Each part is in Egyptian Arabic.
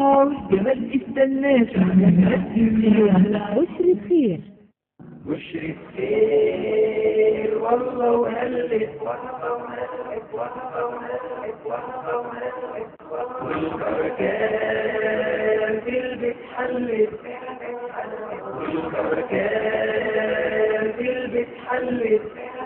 والجمال استناش احنا نقدم ليها بشرة خير بشرة خير والله وهلت والله وهلت والله وهلت والله وهلت والبركات في البيت حلت والبركات في البيت حلت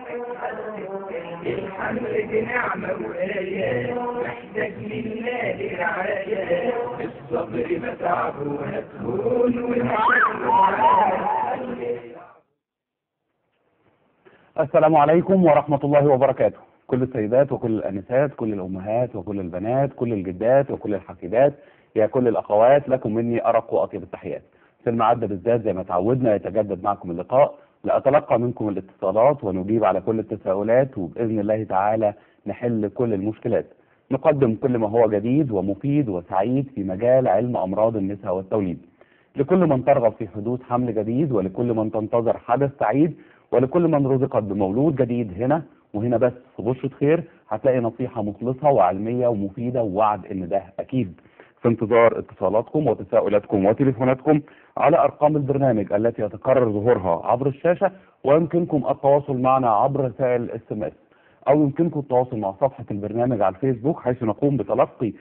الحمل بنعمة وآيات محتاج منا لرعاية الصبر متعب وهتكون السلام عليكم ورحمة الله وبركاته كل السيدات وكل الأنسات كل الأمهات وكل البنات كل الجدات وكل الحفيدات يا كل الأخوات لكم مني أرق وأطيب التحيات في المعدة بالذات زي ما تعودنا يتجدد معكم اللقاء لأتلقى منكم الاتصالات ونجيب على كل التساؤلات وبإذن الله تعالى نحل كل المشكلات نقدم كل ما هو جديد ومفيد وسعيد في مجال علم أمراض النساء والتوليد لكل من ترغب في حدوث حمل جديد ولكل من تنتظر حدث سعيد ولكل من رزقت بمولود جديد هنا وهنا بس في بشرة خير هتلاقي نصيحة مخلصة وعلمية ومفيدة ووعد ان ده اكيد في انتظار اتصالاتكم وتساؤلاتكم وتليفوناتكم على ارقام البرنامج التي يتكرر ظهورها عبر الشاشة ويمكنكم التواصل معنا عبر رسائل الاس ام اس او يمكنكم التواصل مع صفحة البرنامج على الفيسبوك حيث نقوم بتلقي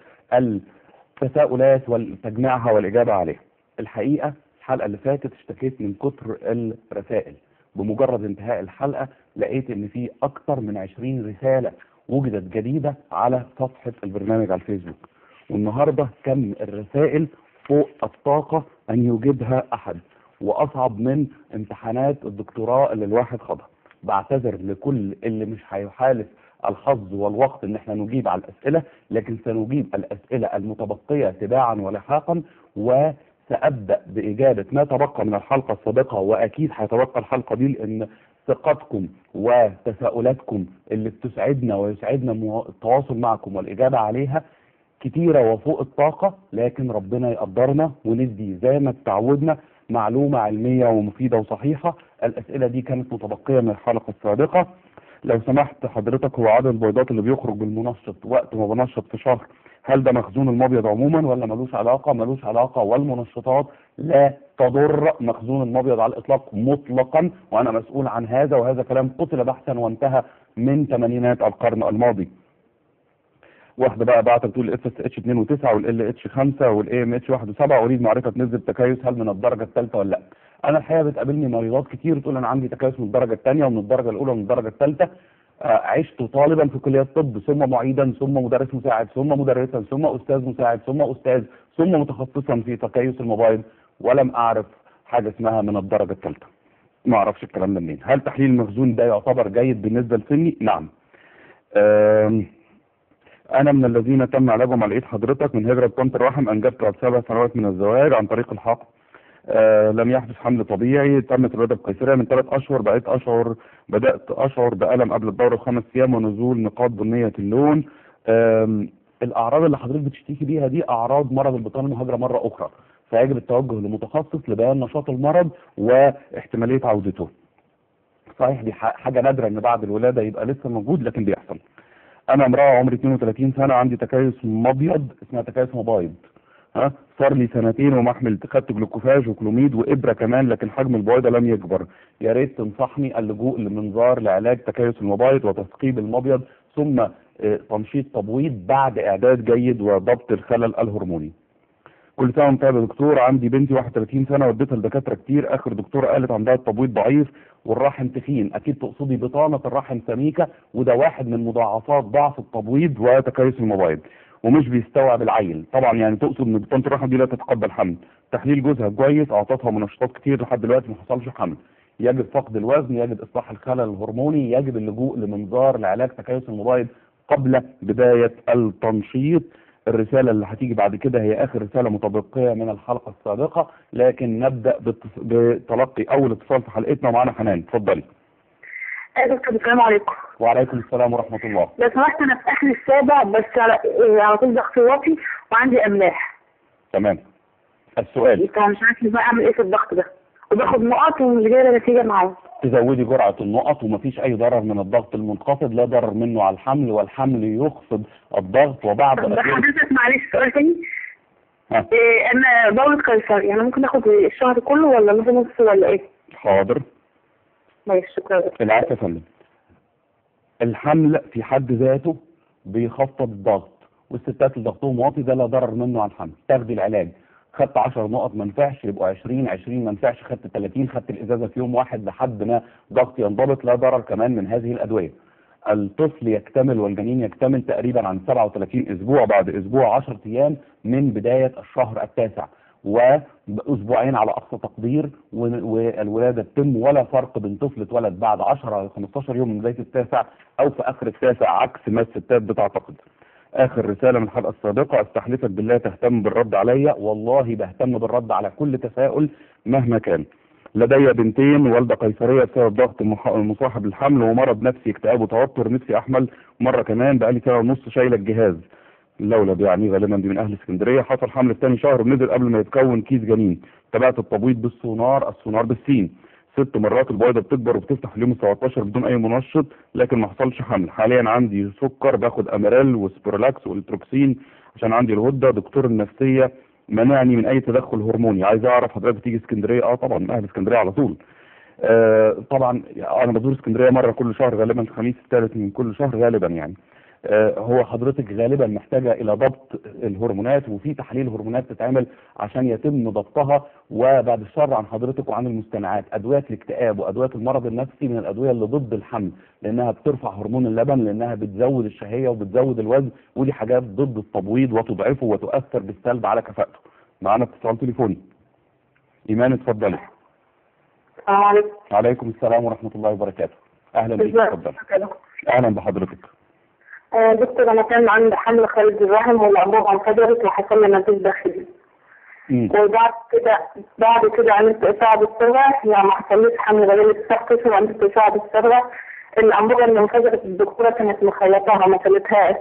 التساؤلات وتجميعها والاجابة عليها الحقيقة الحلقة اللي فاتت اشتكيت من كتر الرسائل بمجرد انتهاء الحلقة لقيت ان في اكتر من 20 رسالة وجدت جديدة على صفحة البرنامج على الفيسبوك والنهاردة كم الرسائل فوق الطاقة ان يوجدها احد واصعب من امتحانات الدكتوراه اللي الواحد خاضها بعتذر لكل اللي مش هيحالف الحظ والوقت ان احنا نجيب على الاسئلة لكن سنجيب الاسئلة المتبقية تباعا ولحاقا و سأبدأ بإجابة ما تبقى من الحلقة السابقة وأكيد هيتبقى الحلقة دي لأن ثقتكم وتساؤلاتكم اللي بتسعدنا ويسعدنا مو- التواصل معكم والإجابة عليها كتيرة وفوق الطاقة لكن ربنا يقدرنا وندي زي ما تعودنا معلومة علمية ومفيدة وصحيحة الأسئلة دي كانت متبقية من الحلقة السابقة لو سمحت حضرتك هو عدد البيضات اللي بيخرج بالمنشط وقت ما بنشط في شهر هل ده مخزون المبيض عموما ولا ملوش علاقة ملوش علاقة والمنشطات لا تضر مخزون المبيض على الإطلاق مطلقا وأنا مسؤول عن هذا وهذا كلام قتل بحثا وانتهى من ثمانينات القرن الماضي واحدة بقى بعت بتقول الاف اس اتش 2 و9 والال اتش 5 والاي ام اتش 1 و7 اريد معرفة نسبة تكيس هل من الدرجة الثالثة ولا لا انا الحقيقة بتقابلني مريضات كتير تقول انا عندي تكيس من الدرجة الثانية ومن الدرجة الاولى ومن الدرجة الثالثة آه، عشت طالبا في كلية الطب ثم معيدا ثم مدرس مساعد ثم مدرسا ثم استاذ مساعد ثم استاذ ثم متخصصا في تكيس الموبايل ولم اعرف حاجة اسمها من الدرجة الثالثة ما اعرفش الكلام ده منين هل تحليل المخزون ده يعتبر جيد بالنسبة لسني نعم آم، انا من الذين تم علاجهم على ايد حضرتك من هجرة طنط الرحم انجبت بعد سبع سنوات من الزواج عن طريق الحقن آه لم يحدث حمل طبيعي تمت الولادة بقيصرية من ثلاث أشهر بقيت أشعر بدأت أشعر بألم قبل الدورة بخمس أيام ونزول نقاط بنية اللون آم، الأعراض اللي حضرتك بتشتكي بيها دي أعراض مرض البطانة المهاجرة مرة أخرى فيجب التوجه لمتخصص لبيان نشاط المرض واحتمالية عودته صحيح دي ح- حاجة نادرة إن بعد الولادة يبقى لسه موجود لكن بيحصل أنا امرأة عمري 32 سنة عندي تكيس مبيض اسمها تكيس مبايض ها صار لي سنتين ومحمل خدت جلوكوفاج وكلوميد وابره كمان لكن حجم البويضه لم يكبر يا ريت تنصحني اللجوء لمنظار لعلاج تكيس المبايض وتثقيب المبيض ثم آه، تنشيط تبويض بعد اعداد جيد وضبط الخلل الهرموني كل سنه وانت طيب يا دكتور عندي بنتي 31 سنه وديتها لدكاتره كتير اخر دكتوره قالت عندها التبويض ضعيف والرحم تخين اكيد تقصدي بطانه الرحم سميكه وده واحد من مضاعفات ضعف التبويض وتكيس المبايض ومش بيستوعب العيل طبعا يعني تقصد ان بطانه الرحم دي لا تتقبل حمل تحليل جوزها كويس اعطتها منشطات كتير لحد دلوقتي ما حصلش حمل يجب فقد الوزن يجب اصلاح الخلل الهرموني يجب اللجوء لمنظار لعلاج تكيس المبايض قبل بدايه التنشيط الرسالة اللي هتيجي بعد كده هي آخر رسالة متبقية من الحلقة السابقة لكن نبدأ باتص- بتلقي أول اتصال في حلقتنا ومعانا حنان اتفضلي أيوة دكتور السلام عليكم وعليكم السلام ورحمة الله لو سمحت انا في اخر السابع بس على إيه، على طول ضغط واطي وعندي املاح تمام السؤال فمش عارفه بقى اعمل ايه في الضغط ده وباخد نقط ومش جايبه نتيجه معاه تزودي جرعة النقط ومفيش أي ضرر من الضغط المنخفض لا ضرر منه على الحمل والحمل يخفض الضغط وبعد طب أسئلة حضرتك معلش سؤال تاني ها إيه انا دورة قيصر يعني ممكن اخد الشهر كله ولا نص نص ولا ايه؟ حاضر ماشي شكرا العفو يا فندم الحمل في حد ذاته بيخفض الضغط والستات اللي ضغطهم واطي ده لا ضرر منه على الحمل تاخدي العلاج خدت 10 نقط ما نفعش يبقوا 20 20 ما نفعش خدت 30 خدت الازازه في يوم واحد لحد ما ضغطي ينضبط لا ضرر كمان من هذه الادويه الطفل يكتمل والجنين يكتمل تقريبا عن 37 اسبوع بعد اسبوع 10 ايام من بدايه الشهر التاسع واسبوعين على اقصى تقدير و- والولاده تتم ولا فرق بين طفل اتولد بعد 10 او 15 يوم من بدايه التاسع او في اخر التاسع عكس ما الستات بتعتقد. اخر رساله من الحلقه السابقه استحلفك بالله تهتم بالرد عليا والله بهتم بالرد على كل تساؤل مهما كان. لدي بنتين والده قيصريه بسبب ضغط المح- المصاحب للحمل ومرض نفسي اكتئاب وتوتر نفسي احمل مره كمان بقالي سنه ونص شايله الجهاز. الاولاد يعني غالبا دي من اهل اسكندريه حصل حمل في تاني شهر ونزل قبل ما يتكون كيس جنين تابعت التبويض بالسونار السونار بالسين ست مرات البويضه بتكبر وبتفتح في اليوم ال 17 بدون اي منشط لكن ما حصلش حمل حاليا عندي سكر باخد اماريل وسبرلاكس والتروكسين عشان عندي الغده دكتور النفسيه منعني من اي تدخل هرموني عايز اعرف حضرتك بتيجي اسكندريه اه طبعا من اهل اسكندريه على طول آه طبعا انا بزور اسكندريه مره كل شهر غالبا الخميس الثالث من كل شهر غالبا يعني آه، هو حضرتك غالبا محتاجة إلى ضبط الهرمونات وفي تحليل هرمونات تتعمل عشان يتم ضبطها وبعد الشر عن حضرتك وعن المستمعات أدوية الاكتئاب وأدوية المرض النفسي من الأدوية اللي ضد الحمل لأنها بترفع هرمون اللبن لأنها بتزود الشهية وبتزود الوزن ودي حاجات ضد التبويض وتضعفه وتؤثر بالسلب على كفاءته معانا اتصال تليفوني إيمان اتفضلي السلام عليكم عليكم السلام ورحمة الله وبركاته أهلا بك اتفضلي أهلا بحضرتك آه، دكتور انا كان عندي حمل خارج الرحم والانبوبه انفجرت وحصل لي نزيف داخلي مم. وبعد كده بعد كده عملت اشعه بالصبغه يعني ما حصليش حمل غير التشخيص وعملت اشعه بالصبغه الانبوبه اللي انفجرت الدكتوره كانت مخيطاها ما شالتهاش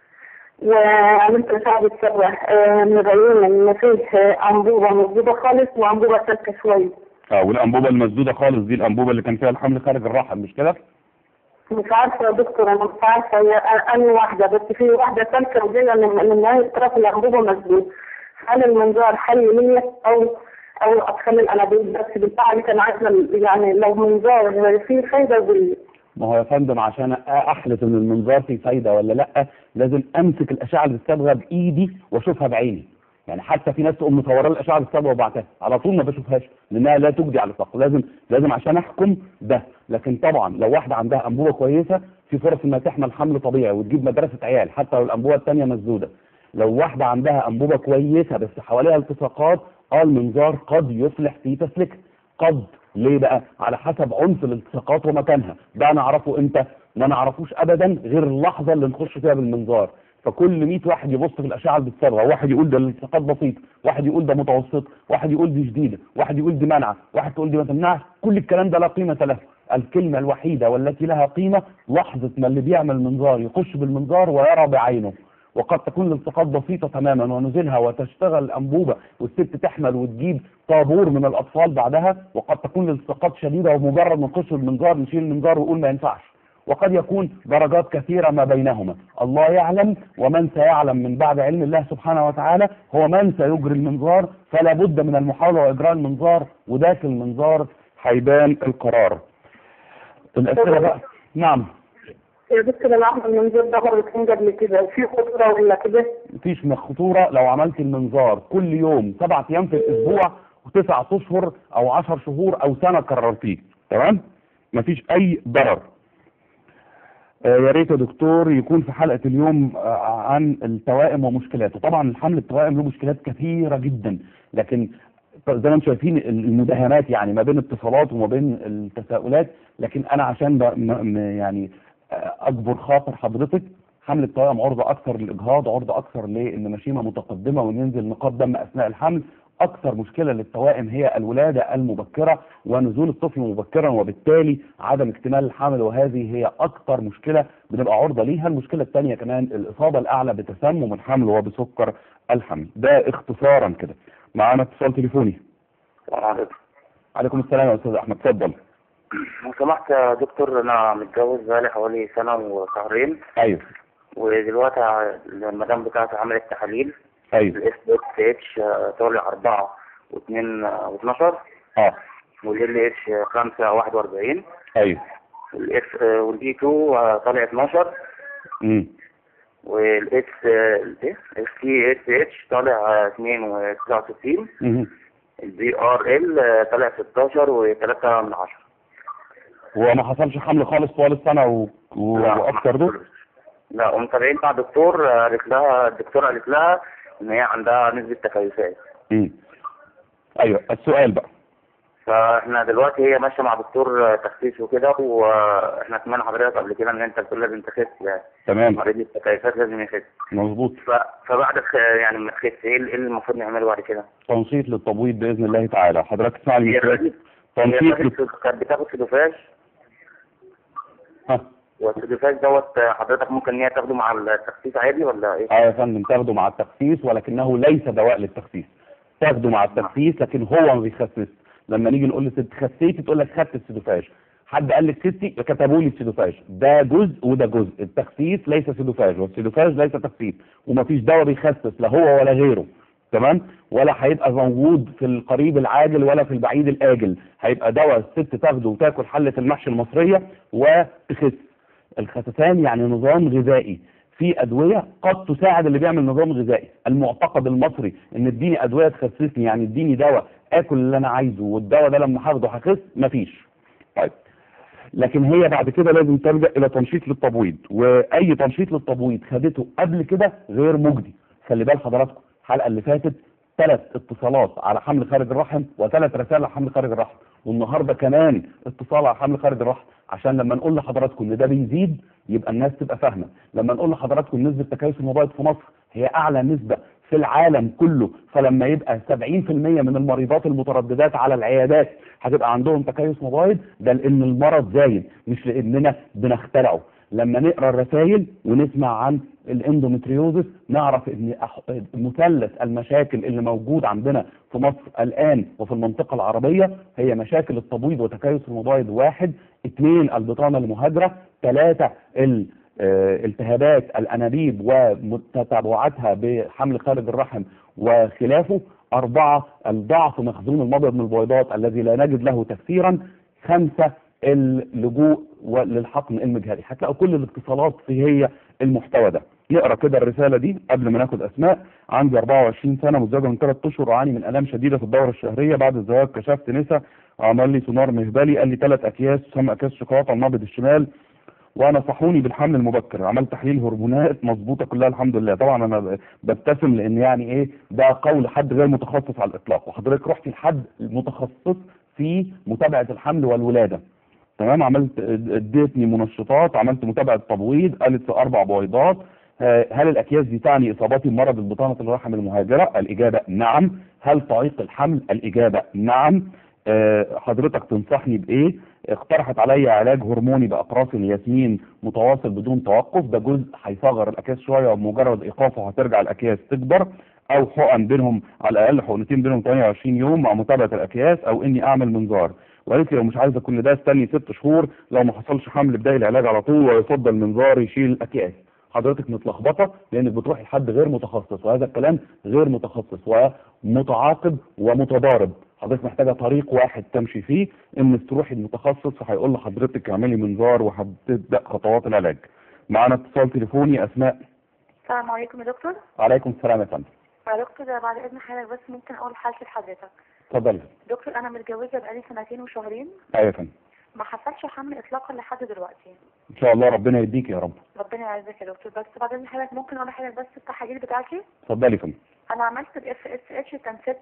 وعملت اشعه بالصبغه آه، مبين ان فيه آه، انبوبه موجوده خالص وانبوبه سالكه شويه اه والانبوبه المسدوده خالص دي الانبوبه اللي كان فيها الحمل خارج الرحم مش كده؟ مش عارفه يا دكتور انا مش عارفه هي انهي واحده بس في واحده سالكه وجايه من من نهايه طرف الانبوبه مسدود هل المنظار حل ليا او او ادخل الانابيب بس بالفعل عليك انا عايزه يعني لو منظار فيه فايده بال ما هو يا فندم عشان احلف ان المنظار فيه فايده ولا لا لازم امسك الاشعه الصبغه بايدي واشوفها بعيني يعني حتى في ناس تقوم مصوره لي الاشعه الصبغه وبعتها على طول ما بشوفهاش لانها لا تجدي على الفقر لازم لازم عشان احكم ده لكن طبعا لو واحده عندها انبوبه كويسه في فرص انها تحمل حمل طبيعي وتجيب مدرسه عيال حتى لو الانبوبه الثانيه مسدوده لو واحده عندها انبوبه كويسه بس حواليها التصاقات اه المنظار قد يصلح في تسليكها قد ليه بقى على حسب عنف الالتصاقات ومكانها ده نعرفه امتى ما نعرفوش ابدا غير اللحظه اللي نخش فيها بالمنظار فكل 100 واحد يبص في الاشعه بالصبغه واحد يقول ده الالتصاقات بسيط واحد يقول ده متوسط واحد يقول دي شديده واحد يقول دي منعه واحد تقول دي ما تمنعش كل الكلام ده لا قيمه له الكلمه الوحيده والتي لها قيمه لحظه ما اللي بيعمل منظار يخش بالمنظار ويرى بعينه وقد تكون الالتصاقات بسيطة تماما ونزلها وتشتغل الأنبوبة والست تحمل وتجيب طابور من الأطفال بعدها وقد تكون الالتصاقات شديدة ومجرد ما نخش المنظار نشيل المنظار ونقول ما ينفعش وقد يكون درجات كثيرة ما بينهما الله يعلم ومن سيعلم من بعد علم الله سبحانه وتعالى هو من سيجري المنظار فلا بد من المحاولة وإجراء المنظار وداخل المنظار هيبان القرار الأسئلة بقى نعم يا دكتور انا اعمل منظار ده مرتين قبل كده وفي خطوره ولا كده مفيش من خطورة لو عملت المنظار كل يوم سبعة أيام في الأسبوع وتسعة أشهر أو عشر شهور أو سنة كررتيه تمام؟ مفيش أي ضرر. آه يا ريت يا دكتور يكون في حلقة اليوم آه عن التوائم ومشكلاته، طبعا الحمل التوائم له مشكلات كثيرة جدا لكن زي ما انتم شايفين المداهمات يعني ما بين اتصالات وما بين التساؤلات لكن أنا عشان ب- م- م- يعني آه، أكبر خاطر حضرتك حمل التوائم عرضة أكثر للإجهاض عرضة أكثر لأن مشيمة متقدمة وإن ينزل نقاط دم أثناء الحمل أكثر مشكلة للتوائم هي الولادة المبكرة ونزول الطفل مبكرا وبالتالي عدم اكتمال الحمل وهذه هي أكثر مشكلة بنبقى عرضة ليها المشكلة الثانية كمان الإصابة الأعلى بتسمم الحمل وبسكر الحمل ده اختصارا كده معانا اتصال تليفوني السلام عليكم عليكم السلام يا أستاذ أحمد اتفضل لو سمحت يا دكتور انا متجوز بقالي حوالي سنة وشهرين أيوه ودلوقتي ع- المدام بتاعتي عملت تحاليل الاس ايوه اس اتش طالع 4 و2 و12 اه والال اتش 5 41 ايوه والاف والاي 2 طالع 12 امم والاس الاس تي اس اتش طالع 2 و69 مهم. البي ار ال طالع 16 و3 من 10 وما حصلش حمل خالص طوال السنه و... و... واكتر دول لا ومتابعين مع دكتور قالت لها الدكتوره قالت لها ان هي عندها نسبه تكيفات امم ايوه السؤال بقى فاحنا دلوقتي هي ماشيه مع دكتور تخسيس وكده واحنا سمعنا حضرتك قبل كده ان انت بتقول لازم تخس يعني تمام مريض التكيفات لازم يخس مظبوط ف... فبعد الخ... يعني ما تخس ايه ال- إيه اللي المفروض نعمله بعد كده؟ تنشيط للتبويض باذن الله تعالى حضرتك تسمع لي من هي السؤال خدت- هي تنشيط لل- خدت- كانت بتاخد سدوفاج ها والسدوفاج دوت حضرتك ممكن ان هي تاخده مع التخسيس عادي ولا ايه؟ اه يا فندم تاخده مع التخسيس ولكنه ليس دواء للتخسيس تاخده مع التخسيس لكن هو ما بيخسس لما نيجي نقول لست خسيتي تقول لك خدت السيدوفاج حد قال لك خسي كتبوا لي السيدوفاج ده جزء وده جزء التخسيس ليس سيدوفاج والسيدوفاج ليس تخسيس ومفيش دواء بيخسس لا هو ولا غيره تمام ولا هيبقى موجود في القريب العاجل ولا في البعيد الاجل هيبقى دواء الست تاخده وتاكل حله المحشي المصريه وتخس الخسسان يعني نظام غذائي في ادويه قد تساعد اللي بيعمل نظام غذائي المعتقد المصري ان اديني ادويه تخسسني يعني اديني دواء اكل اللي انا عايزه والدواء ده لما هاخده هخس مفيش طيب لكن هي بعد كده لازم تلجا الى تنشيط للتبويض واي تنشيط للتبويض خدته قبل كده غير مجدي خلي بال حضراتكم الحلقه اللي فاتت ثلاث اتصالات على حمل خارج الرحم وثلاث رسائل على حمل خارج الرحم والنهارده كمان اتصال على حمل خارج الرحم عشان لما نقول لحضراتكم ان ده بيزيد يبقى الناس تبقى فاهمه لما نقول لحضراتكم نسبه تكيس المبيض في مصر هي اعلى نسبه في العالم كله فلما يبقى 70% من المريضات المترددات على العيادات هتبقى عندهم تكيس مبيض ده لان المرض زايد مش لاننا بنخترعه لما نقرا الرسائل ونسمع عن الاندومتريوزس نعرف ان أح- مثلث المشاكل اللي موجود عندنا في مصر الان وفي المنطقه العربيه هي مشاكل التبويض وتكيس المبيض واحد اثنين البطانه المهاجره ثلاثه ال آه، التهابات الانابيب وتتابعاتها بحمل خارج الرحم وخلافه أربعة الضعف مخزون المبيض من البويضات الذي لا نجد له تفسيرا خمسة اللجوء للحقن المجهري هتلاقوا كل الاتصالات في هي المحتوى ده نقرا كده الرساله دي قبل ما ناخد اسماء عندي 24 سنه متزوجه من ثلاث اشهر اعاني من الام شديده في الدوره الشهريه بعد الزواج كشفت نسا عمل لي سونار مهبلي قال لي ثلاث اكياس سم اكياس شوكولاته على النبض الشمال ونصحوني بالحمل المبكر عملت تحليل هرمونات مظبوطه كلها الحمد لله طبعا انا ب- ببتسم لان يعني ايه ده قول حد غير متخصص على الاطلاق وحضرتك رحتي لحد متخصص في متابعه الحمل والولاده تمام عملت اديتني منشطات عملت متابعه تبويض قالت في اربع بويضات آه، هل الاكياس دي تعني اصابتي بمرض البطانه الرحم المهاجره الاجابه نعم هل تعيق الحمل الاجابه نعم آه، حضرتك تنصحني بايه اقترحت علي علاج هرموني باقراص الياسمين متواصل بدون توقف ده جزء هيصغر الاكياس شويه وبمجرد ايقافه هترجع الاكياس تكبر او حقن بينهم على الاقل حقنتين بينهم 28 يوم مع متابعه الاكياس او اني اعمل منظار وقالت لي لو مش عايزه كل ده استني ست شهور لو ما حصلش حمل ابداي العلاج على طول ويفضل منظار يشيل الاكياس حضرتك متلخبطه لانك بتروحي لحد غير متخصص وهذا الكلام غير متخصص ومتعاقب ومتضارب حضرتك محتاجه طريق واحد تمشي فيه انك تروحي المتخصص فهيقول لحضرتك اعملي منظار وهتبدا خطوات العلاج معانا اتصال تليفوني اسماء السلام عليكم يا دكتور عليكم السلام يا فندم يا دكتور بعد اذن حضرتك بس ممكن اقول حالتي لحضرتك اتفضلي دكتور انا متجوزه بقالي سنتين وشهرين ايوه يا فندم ما حصلش حمل اطلاقا لحد دلوقتي ان شاء الله ربنا يديك يا رب ربنا يعزك يا دكتور بس بعد اذن حضرتك ممكن اقول لحضرتك بس التحاليل بتاعتي اتفضلي يا فندم انا عملت الاف اس اتش كان 6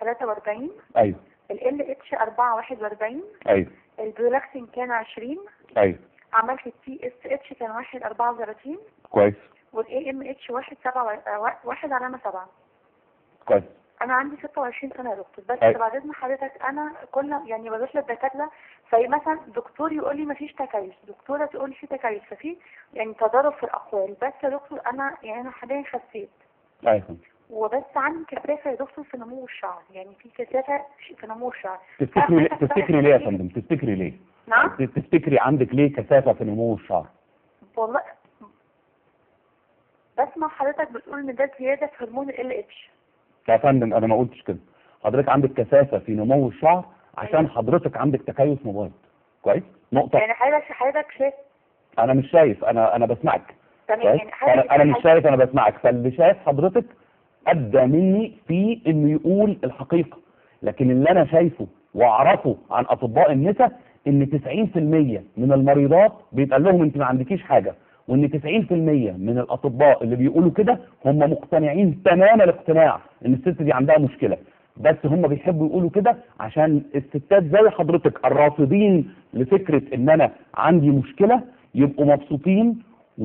43 ايوه ال اتش 4 41 ايوه البرولاكسين كان 20 ايوه عملت التي اس اتش كان 1 34 كويس والاي ام اتش 1 7 1 علامه 7 كويس انا عندي 26 سنه يا دكتور بس أي. بعد اذن حضرتك انا كل يعني بروح للدكاتره فمثلا دكتور يقول لي مفيش تكيس دكتوره تقول لي في تكيس ففي يعني تضارب في الاقوال بس يا دكتور انا يعني انا حاليا خسيت ايوه يا فندم وبس عندي كثافه يا دكتور في نمو الشعر يعني في كثافه في نمو الشعر تفتكري ليه تفتكري ليه يا فندم تفتكري ليه نعم تفتكري عندك ليه كثافه في نمو الشعر والله بسمع حضرتك بتقول ان ده زياده في هرمون ال اتش يا فندم انا ما قلتش كده حضرتك عندك كثافه في نمو الشعر عشان أيوة. حضرتك عندك تكيس مبيض كويس نقطه يعني حضرتك حضرتك شايف انا مش شايف انا انا بسمعك تمام كويس يعني حضرتك انا انا مش بتقول شايف انا بسمعك فاللي شايف حضرتك ابدى مني في انه يقول الحقيقه لكن اللي انا شايفه واعرفه عن اطباء النساء ان 90% من المريضات بيتقال لهم انت ما عندكيش حاجه وان 90% من الاطباء اللي بيقولوا كده هم مقتنعين تمام الاقتناع ان الست دي عندها مشكله بس هم بيحبوا يقولوا كده عشان الستات زي حضرتك الراصدين لفكره ان انا عندي مشكله يبقوا مبسوطين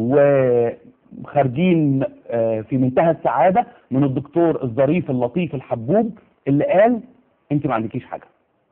وخارجين آه، في منتهى السعاده من الدكتور الظريف اللطيف الحبوب اللي قال انت ما عندكيش حاجه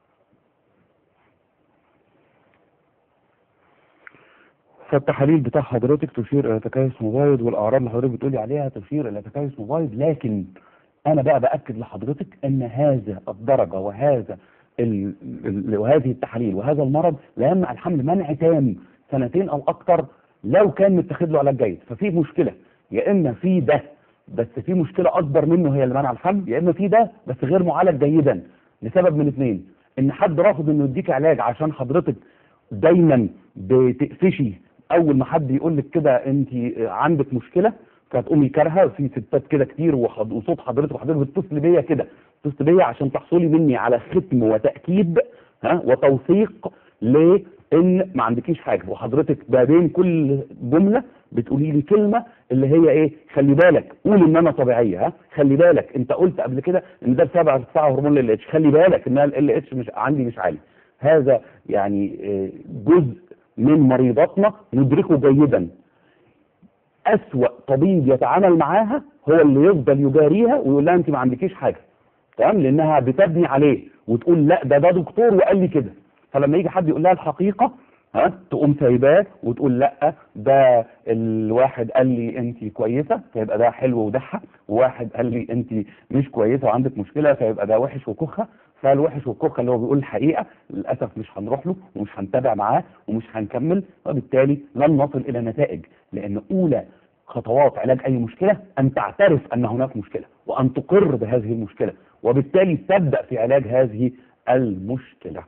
فالتحاليل بتاع حضرتك تشير الى تكيس مبيض والاعراض اللي حضرتك بتقولي عليها تشير الى تكيس مبيض لكن انا بقى باكد لحضرتك ان هذا الدرجه وهذا ال... ال... وهذه التحاليل وهذا المرض لا يمنع الحمل منع تام سنتين او اكتر لو كان متخذ له علاج جيد ففي مشكله يا اما في ده بس في مشكله اكبر منه هي اللي منع الحمل يا اما في ده بس غير معالج جيدا لسبب من اثنين ان حد رافض انه يديك علاج عشان حضرتك دايما بتقفشي اول ما حد يقول لك كده انت عندك مشكله فتقومي كارهه في ستات كده كتير وحض- وصوت حضرتك وحضرتك بتتصل بيا كده بتتصل بيا عشان تحصلي مني على ختم وتاكيد ها وتوثيق لان ما عندكيش حاجه وحضرتك ما بين كل جمله بتقولي لي كلمه اللي هي ايه خلي بالك قول ان انا طبيعيه ها خلي بالك انت قلت قبل كده ان ده بسبب ارتفاع هرمون ال اتش خلي بالك ان ال اتش مش عندي مش عالي هذا يعني آه، جزء من مريضاتنا ندركه جيدا أسوأ طبيب يتعامل معاها هو اللي يفضل يجاريها ويقول لها انت ما عندكيش حاجه تمام لانها بتبني عليه وتقول لا ده ده دكتور وقال لي كده فلما يجي حد يقول لها الحقيقه ها تقوم سايباه وتقول لا ده الواحد قال لي انت كويسه فيبقى ده حلو ودحه وواحد قال لي انت مش كويسه وعندك مشكله فيبقى ده وحش وكخه فالوحش والكخه اللي هو بيقول الحقيقه للاسف مش هنروح له ومش هنتابع معاه ومش هنكمل وبالتالي لن نصل الى نتائج لان اولى خطوات علاج اي مشكله ان تعترف ان هناك مشكله وان تقر بهذه المشكله وبالتالي تبدا في علاج هذه المشكله.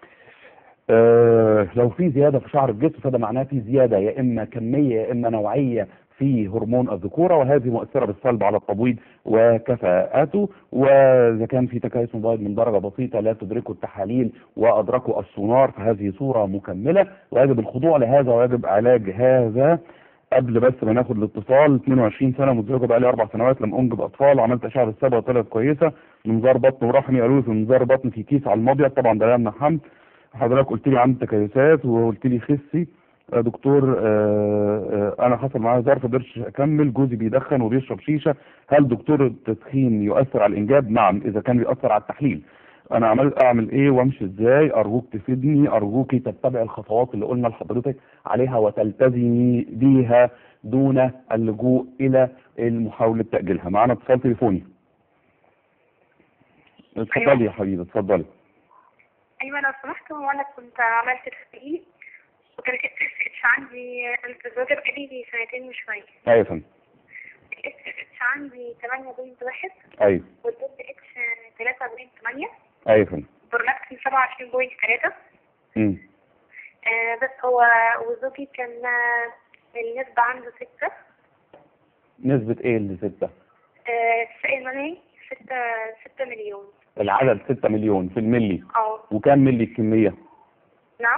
آه لو في زياده في شعر الجسم فده معناه في زياده يا اما كميه يا اما نوعيه في هرمون الذكوره وهذه مؤثره بالسلب على التبويض وكفاءته واذا كان في تكيس مبيض من درجه بسيطه لا تدركه التحاليل وادركه السونار فهذه صوره مكمله ويجب الخضوع لهذا ويجب علاج هذا قبل بس ما ناخد الاتصال 22 سنه متزوجه بقالي اربع سنوات لم انجب اطفال عملت اشعه بالصبغه طلعت كويسه منظار بطن ورحمي قالوا لي في منظار بطن في كيس على المبيض طبعا ده لا يمنع حمل حضرتك قلت لي عندي تكيسات وقلت لي خسي يا دكتور آه، آه، انا حصل معايا ظرف قدرتش اكمل جوزي بيدخن وبيشرب شيشه هل دكتور التدخين يؤثر على الانجاب نعم اذا كان بيأثر على التحليل انا عمل اعمل ايه وامشي ازاي ارجوك تفيدني ارجوكي تتبع الخطوات اللي قلنا لحضرتك عليها وتلتزمي بيها دون اللجوء الى محاولة تأجيلها معانا اتصال تليفوني اتفضلي يا حبيبي اتفضلي ايوه لو سمحت هو انا كنت عملت تحقيق وكان الاس اس اتش عندي انا متزوجه بقالي سنتين وشويه ايوه يا فندم الاس اس اتش عندي 8.1 ايوه والدب اتش 3.8 ايوه يا فندم برولاكتين 27.3 مم. آه بس هو وزوجي كان آه، النسبة عنده ستة نسبة ايه اللي ستة آه السائل المنهي ستة ستة مليون العدد ستة مليون في الملي اه وكام ملي الكمية نعم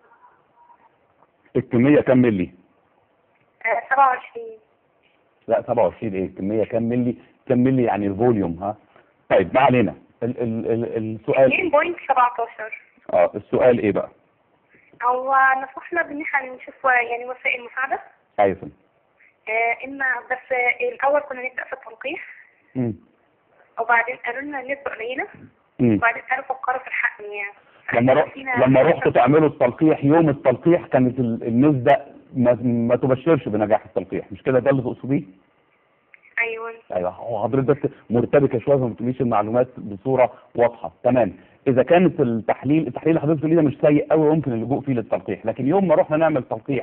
الكمية كام ملي آه سبعة وعشرين لا 27 ايه الكمية كام ملي كام ملي يعني الفوليوم ها طيب ما علينا ال ال ال السؤال اتنين بوينت سبعتاشر اه السؤال ايه بقى هو نصحنا بان احنا نشوف يعني وسائل مساعدة ايوه يا فندم آه اما بس آه الاول كنا نبدأ في التلقيح مم. وبعدين قالوا لنا النسبة قليلة مم. وبعدين قالوا فكروا في الحقن يعني لما رحت لما رحتوا تعملوا التلقيح يوم التلقيح كانت ال- النسبة ما, ما تبشرش بنجاح التلقيح مش كده ده اللي تقصديه؟ ايوه ايوه هو حضرتك مرتبكه شويه فما بتقوليش المعلومات بصوره واضحه تمام اذا كانت التحليل التحليل اللي حضرتك بتقوليه ده مش سيء قوي وممكن اللجوء فيه للتلقيح لكن يوم ما رحنا نعمل تلقيح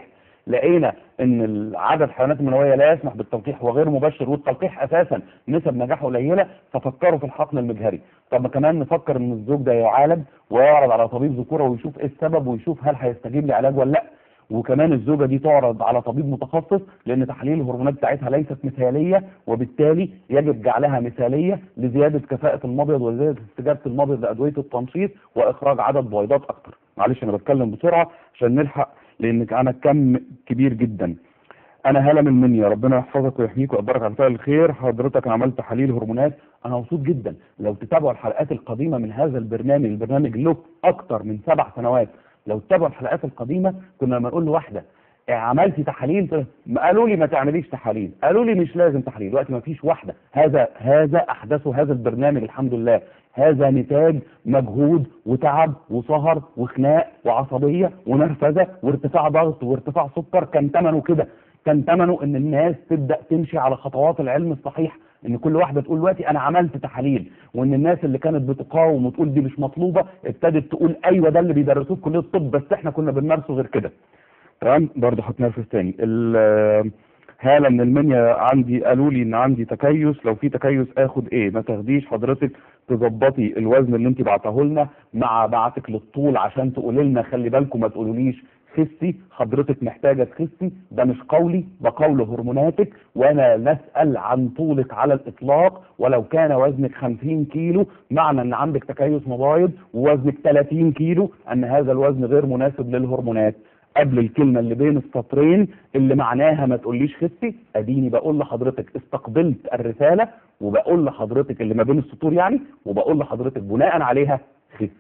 لقينا ان عدد الحيوانات المنويه لا يسمح بالتلقيح وغير مبشر والتلقيح اساسا نسب نجاحه قليله ففكروا في الحقن المجهري طب ما كمان نفكر ان الزوج ده يعالج ويعرض على طبيب ذكوره ويشوف ايه السبب ويشوف هل هيستجيب لعلاج ولا لا وكمان الزوجه دي تعرض على طبيب متخصص لان تحاليل الهرمونات بتاعتها ليست مثاليه وبالتالي يجب جعلها مثاليه لزياده كفاءه المبيض وزياده استجابه المبيض لادويه التنشيط واخراج عدد بويضات اكتر معلش انا بتكلم بسرعه عشان نلحق لان انا كم كبير جدا انا هلا من المنيا ربنا يحفظك ويحميك ويقدرك على فعل الخير حضرتك انا عملت تحاليل هرمونات انا مبسوط جدا لو تتابعوا الحلقات القديمه من هذا البرنامج البرنامج له اكتر من سبع سنوات لو تتابعوا الحلقات القديمه كنا لما نقول لواحده عملتي تحاليل تقول- ما قالوا لي ما تعمليش تحاليل قالوا لي مش لازم تحاليل دلوقتي ما فيش واحده هذا هذا احدثه هذا البرنامج الحمد لله هذا نتاج مجهود وتعب وسهر وخناق وعصبيه ونرفزه وارتفاع ضغط وارتفاع سكر كان ثمنه كده كان ثمنه ان الناس تبدا تمشي على خطوات العلم الصحيح ان كل واحده تقول دلوقتي انا عملت تحاليل وان الناس اللي كانت بتقاوم وتقول دي مش مطلوبه ابتدت تقول ايوه ده اللي بيدرسوه في كليه الطب بس احنا كنا بنمارسه غير كده تمام برضه هتنرفز تاني ال- هالة من المنيا عندي قالوا لي ان عندي تكيس لو في تكيس اخد ايه ما تاخديش حضرتك تظبطي الوزن اللي انت بعته لنا مع بعتك للطول عشان تقولي لنا خلي بالكم ما تقولوليش خسي حضرتك محتاجه تخسي ده مش قولي ده قول هرموناتك وانا نسال عن طولك على الاطلاق ولو كان وزنك 50 كيلو معنى ان عندك تكيس مبايض ووزنك 30 كيلو ان هذا الوزن غير مناسب للهرمونات قبل الكلمة اللي بين السطرين اللي معناها ما تقوليش خسي اديني بقول لحضرتك استقبلت الرسالة وبقول لحضرتك اللي ما بين السطور يعني وبقول لحضرتك بناء عليها خسي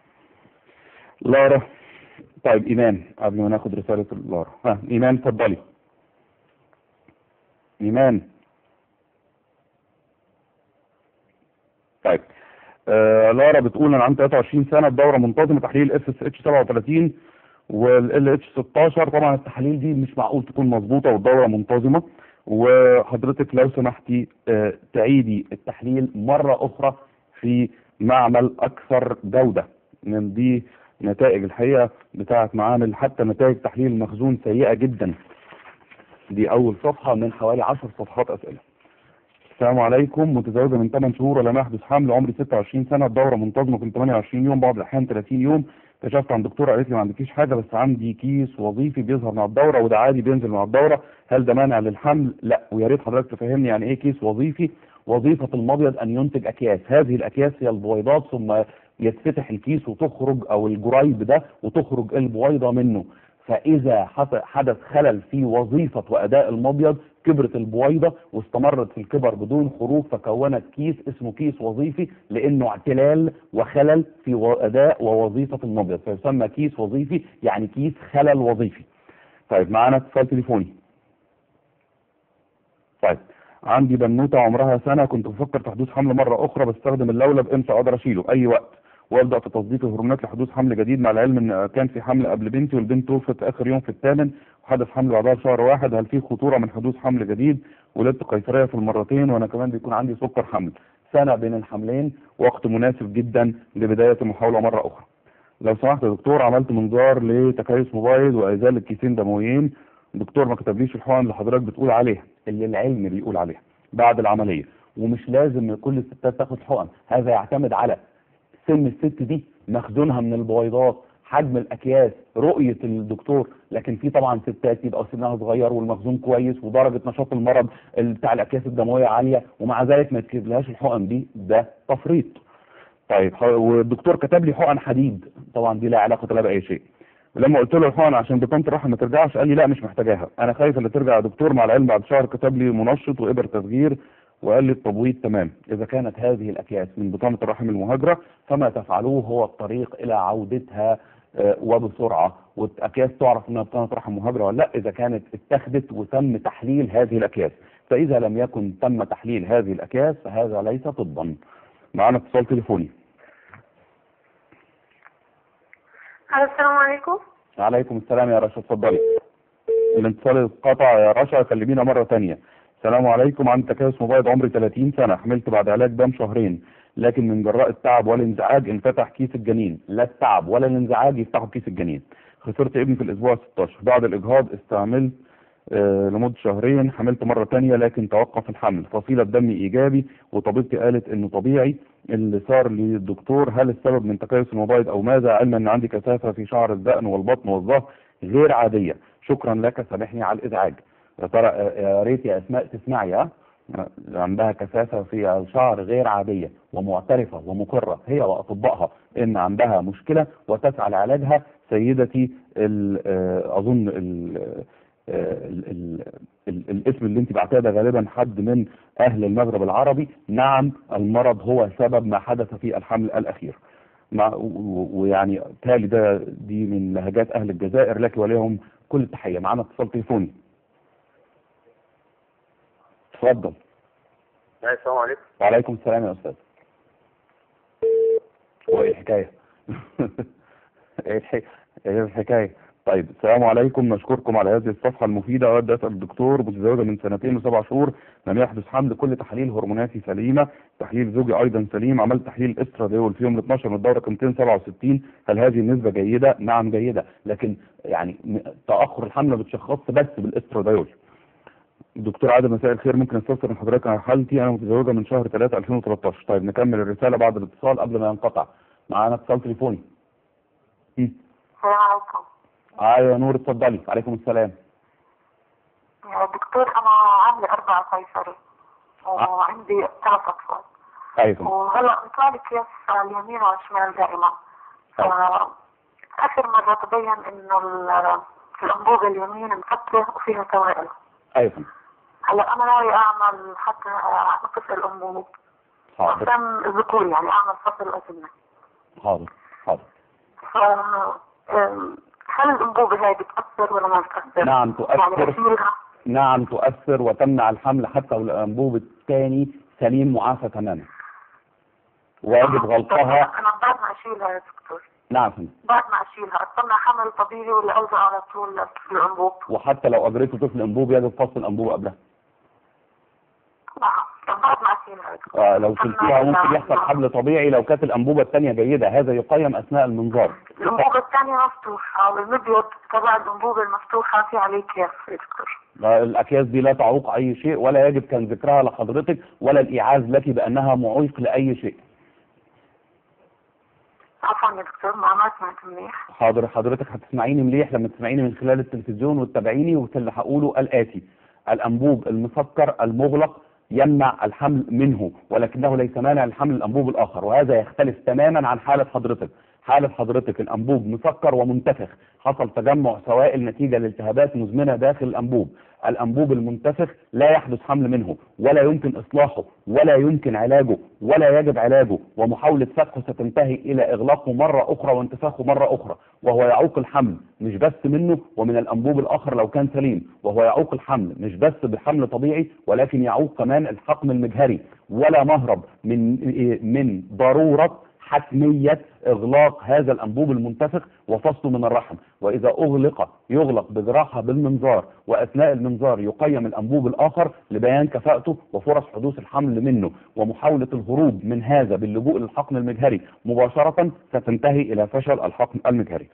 لارا طيب ايمان قبل ما ناخد رسالة لارا ها ايمان اتفضلي ايمان طيب آه لارا بتقول انا عندي 23 سنه الدوره منتظمه تحليل اف اس اتش 37 والال اتش 16 طبعا التحاليل دي مش معقول تكون مظبوطه والدوره منتظمه وحضرتك لو سمحتي آه تعيدي التحليل مره اخرى في معمل اكثر جوده من دي نتائج الحقيقه بتاعت معامل حتى نتائج تحليل المخزون سيئه جدا دي اول صفحه من حوالي 10 صفحات اسئله السلام عليكم متزوجة من 8 شهور ولم يحدث حمل عمري 26 سنة الدورة منتظمة كنت 28 يوم بعض الأحيان 30 يوم كشفت عند دكتورة قالت لي ما عندكيش حاجة بس عندي كيس وظيفي بيظهر مع الدورة وده عادي بينزل مع الدورة هل ده مانع للحمل؟ لا ويا ريت حضرتك تفهمني يعني ايه كيس وظيفي وظيفة المبيض أن ينتج أكياس هذه الأكياس هي البويضات ثم يتفتح الكيس وتخرج أو الجريب ده وتخرج البويضة منه فإذا حص- حدث خلل في وظيفة وأداء المبيض كبرت البويضة واستمرت في الكبر بدون خروج فكونت كيس اسمه كيس وظيفي لأنه اعتلال وخلل في و- أداء ووظيفة المبيض فيسمى كيس وظيفي يعني كيس خلل وظيفي طيب معانا اتصال تليفوني طيب عندي بنوتة عمرها سنة كنت بفكر في حدوث حمل مرة أخرى بستخدم اللولب امتى أقدر أشيله أي وقت وابدا في تصديق الهرمونات لحدوث حمل جديد مع العلم ان كان في حمل قبل بنتي والبنت توفت اخر يوم في الثامن وحدث حمل بعدها بشهر واحد هل في خطوره من حدوث حمل جديد ولدت قيصريه في المرتين وانا كمان بيكون عندي سكر حمل سنه بين الحملين وقت مناسب جدا لبدايه المحاوله مره اخرى لو سمحت يا دكتور عملت منظار لتكيس مبايض وازاله كيسين دمويين الدكتور ما كتبليش الحقن اللي حضرتك بتقول عليها اللي العلم بيقول عليها بعد العمليه ومش لازم كل الستات تاخد حقن هذا يعتمد على سن الست دي مخزونها من البويضات حجم الاكياس رؤيه الدكتور لكن في طبعا ستات يبقى سنها صغير والمخزون كويس ودرجه نشاط المرض ال- بتاع الاكياس الدمويه عاليه ومع ذلك ما يتكتبلهاش الحقن دي ده تفريط طيب ح- والدكتور كتب لي حقن حديد طبعا دي لا علاقه لها باي شيء لما قلت له الحقن عشان بطانه الرحم ما ترجعش قال لي لا مش محتاجاها انا خايف اللي ترجع يا دكتور مع العلم بعد شهر كتب لي منشط وابر تصغير وقال لي التبويض تمام اذا كانت هذه الاكياس من بطانه الرحم المهاجره فما تفعلوه هو الطريق الى عودتها آه، وبسرعه والاكياس تعرف انها بطانه رحم مهاجره ولا لا اذا كانت اتخذت وتم تحليل هذه الاكياس فاذا لم يكن تم تحليل هذه الاكياس فهذا ليس طبا معنا اتصال تليفوني الو السلام عليكم عليكم السلام يا رشا اتفضلي الاتصال اتقطع يا رشا كلمينا مرة تانية السلام عليكم عندي تكيس مبيض عمري 30 سنة حملت بعد علاج دم شهرين لكن من جراء التعب والانزعاج انفتح كيس الجنين لا التعب ولا الانزعاج يفتحوا كيس الجنين خسرت ابني في الاسبوع 16 بعد الاجهاض استعملت آه، لمدة شهرين حملت مرة تانية لكن توقف الحمل فصيلة دمي إيجابي وطبيبتي قالت إنه طبيعي اللي صار للدكتور هل السبب من تكيس المبيض أو ماذا علما إن عندي كثافة في شعر الدقن والبطن والظهر غير عادية شكرا لك سامحني على الإزعاج يا ترى آه، يا ريت يا أسماء تسمعي ها آه، عندها كثافة في الشعر غير عادية ومعترفة ومقرة هي وأطبائها إن عندها مشكلة وتسعى لعلاجها سيدتي ال- آه، أظن ال- ال ال ال الاسم اللي انت بعتها ده غالبا حد من اهل المغرب العربي نعم المرض هو سبب ما حدث في الحمل الاخير مع و- و- ويعني تالي ده دي من لهجات اهل الجزائر لك وليهم كل التحيه معانا اتصال تليفوني اتفضل السلام عليكم وعليكم السلام يا استاذ هو ايه الحكايه ايه الح- ايه الحكايه طيب السلام عليكم نشكركم على هذه الصفحه المفيده اود اسال الدكتور متزوجه من سنتين وسبع شهور لم يحدث حمل كل تحاليل هرموناتي سليمه تحليل زوجي ايضا سليم عملت تحليل استراديول في يوم 12 من الدوره كان 267 هل هذه النسبه جيده نعم جيده لكن يعني م- تاخر الحمل ما بتشخصش بس بالاستراديول دكتور عادل مساء الخير ممكن استفسر من حضرتك عن حالتي انا متزوجه من شهر 3 2013 طيب نكمل الرساله بعد الاتصال قبل ما ينقطع معانا اتصال تليفوني مم. السلام عليكم ايوه يا نور اتفضلي عليكم السلام يا دكتور أنا عاملة أربعة قيصري وعندي ثلاث أطفال ايوه وهلا بيطلع لي كيس على اليمين والشمال دائما ف- آخر مرة تبين إنه ال- الأنبوبة اليمين مفترة وفيها سوائل ايوه هلا أنا ناوي أعمل حتى أنقص الأنبوب حاضر عشان الذكور يعني أعمل فصل أسنة حاضر حاضر ف أم، هل الأنبوبة هاي بتأثر ولا ما بتأثر؟ نعم يعني تؤثر أشيلها نعم تؤثر وتمنع الحمل حتى لو الانبوب الثاني سليم معافى تماما ويجب غلقها أنا بعد ما أشيلها يا دكتور نعم فندم. بعد ما أشيلها أستنى حمل طبيعي ولا ألزق على طول في الأنبوب؟ وحتى لو اجريت طفل انبوب يجب فصل الانبوب قبلها نعم طب بعد ما أشيلها يا دكتور آه لو شلتيها ممكن يحصل حمل طبيعي لو كانت الانبوبه الثانيه جيده هذا يقيم اثناء المنظار الأنبوبة الثانية مفتوحة والمبيض تبع الأنبوبة المفتوحة في عليه كيف يا دكتور الأكياس دي لا تعوق أي شيء ولا يجب كان ذكرها لحضرتك ولا الإيعاز لك بأنها معيق لأي شيء عفوا يا دكتور ما ما سمعت منيح حاضر حضرتك هتسمعيني مليح لما تسمعيني من خلال التلفزيون وتتابعيني واللي هقوله الآتي الأنبوب المسكر المغلق يمنع الحمل منه ولكنه ليس مانع الحمل الأنبوب الآخر وهذا يختلف تماما عن حالة حضرتك حالة حضرتك الأنبوب مسكر ومنتفخ حصل تجمع سوائل نتيجة لالتهابات مزمنة داخل الأنبوب الأنبوب المنتفخ لا يحدث حمل منه ولا يمكن إصلاحه ولا يمكن علاجه ولا يجب علاجه ومحاولة فتحه ستنتهي إلى إغلاقه مرة أخرى وانتفاخه مرة أخرى وهو يعوق الحمل مش بس منه ومن الأنبوب الآخر لو كان سليم وهو يعوق الحمل مش بس بحمل طبيعي ولكن يعوق كمان الحقن المجهري ولا مهرب من من ضرورة حتمية إغلاق هذا الأنبوب المنتفخ وفصله من الرحم وإذا أغلق يغلق بجراحة بالمنظار وأثناء المنظار يقيم الأنبوب الآخر لبيان كفاءته وفرص حدوث الحمل منه ومحاولة الهروب من هذا باللجوء للحقن المجهري مباشرة ستنتهي إلى فشل الحقن المجهري